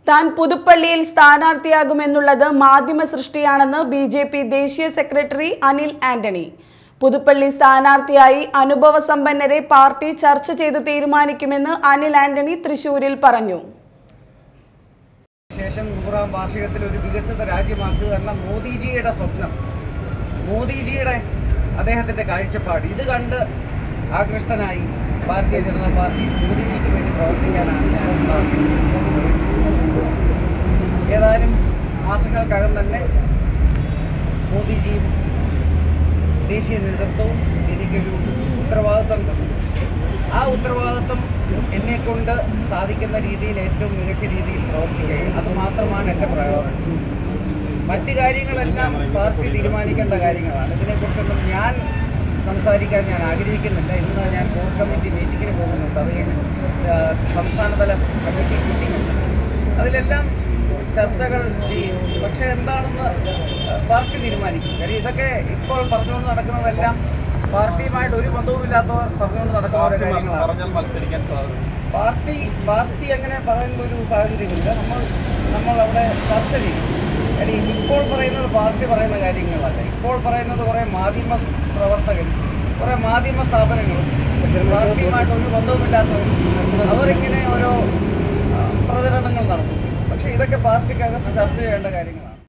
താൻ പുതുപ്പള്ളിയിൽ സ്ഥാനാർത്ഥിയാകുമെന്നുള്ളത് മാധ്യമ സൃഷ്ടിയാണെന്ന് ബി ജെ പി ദേശീയ സെക്രട്ടറി അനിൽ ആന്റണി പുതുപ്പള്ളി സ്ഥാനാർത്ഥിയായി അനുഭവ സമ്പന്നരെ പാർട്ടി ചർച്ച ചെയ്ത് തീരുമാനിക്കുമെന്ന് അനിൽ ആന്റണി തൃശൂരിൽ പറഞ്ഞു ശേഷം നൂറാം വാർഷികത്തിൽ ഒരു വികസിത രാജ്യമാക്കുക എന്ന മോദിജിയുടെ സ്വപ്നം മോദിജിയുടെ അദ്ദേഹത്തിന്റെ കാഴ്ചപ്പാട് ഇത് കണ്ട് ആകൃഷ്ടനായി ഭാരതീയ ജനതാ പാർട്ടി മോദിജിക്ക് വേണ്ടി പ്രവർത്തിക്കാനാണ് ഞാൻ പാർട്ടിയിൽ പ്രവേശിച്ചത് ഏതാനും മാസങ്ങൾക്കകം തന്നെ മോദിജിയും ദേശീയ നേതൃത്വവും എനിക്കൊരു ഉത്തരവാദിത്വം തന്നു ആ ഉത്തരവാദിത്വം എന്നെ കൊണ്ട് സാധിക്കുന്ന രീതിയിൽ ഏറ്റവും മികച്ച രീതിയിൽ പ്രവർത്തിക്കുക അത് മാത്രമാണ് എൻ്റെ പ്രയോറിറ്റി മറ്റ് കാര്യങ്ങളെല്ലാം പാർട്ടി തീരുമാനിക്കേണ്ട കാര്യങ്ങളാണ് ഇതിനെക്കുറിച്ചൊന്നും ഞാൻ സംസാരിക്കാൻ ഞാൻ ആഗ്രഹിക്കുന്നില്ല ഇന്ന് ഞാൻ കോർ കമ്മിറ്റി മീറ്റിങ്ങിന് പോകുന്നുണ്ട് അത് കഴിഞ്ഞ് ആ, സംസ്ഥാനതല കമ്മിറ്റി മീറ്റിംഗ് ഉണ്ട് അതിലെല്ലാം ചർച്ചകൾ ചെയ്യും പക്ഷേ എന്താണെന്ന് പാർട്ടി തീരുമാനിക്കും കാര്യം ഇതൊക്കെ ഇപ്പോൾ പറഞ്ഞുകൊണ്ട് നടക്കുന്നതെല്ലാം പാർട്ടിയുമായിട്ട് ഒരു ബന്ധവുമില്ലാത്തവർ പറഞ്ഞുകൊണ്ട് നടക്കുന്ന ഓരോ കാര്യങ്ങളാണ് പറഞ്ഞാൽ മത്സരിക്കാൻ സാധ്യത പാർട്ടി പാർട്ടി അങ്ങനെ പറയുന്ന ഒരു സാഹചര്യമില്ല നമ്മൾ നമ്മൾ അവിടെ ചർച്ച ചെയ്യും കാര്യം ഇപ്പോൾ പറയുന്നത് പാർട്ടി പറയുന്ന കാര്യങ്ങളല്ല ഇപ്പോൾ പറയുന്നത് കുറേ മാധ്യമ പ്രവർത്തകർ കുറേ മാധ്യമ സ്ഥാപനങ്ങളും പാർട്ടിയുമായിട്ട് ഒരു ബന്ധവുമില്ലാത്തവരും അവരിങ്ങനെ ഓരോ ആ, പ്രചരണങ്ങൾ നടത്തും പക്ഷേ ഇതൊക്കെ പാർട്ടിക്കകത്ത് ചർച്ച ചെയ്യേണ്ട കാര്യങ്ങളാണ്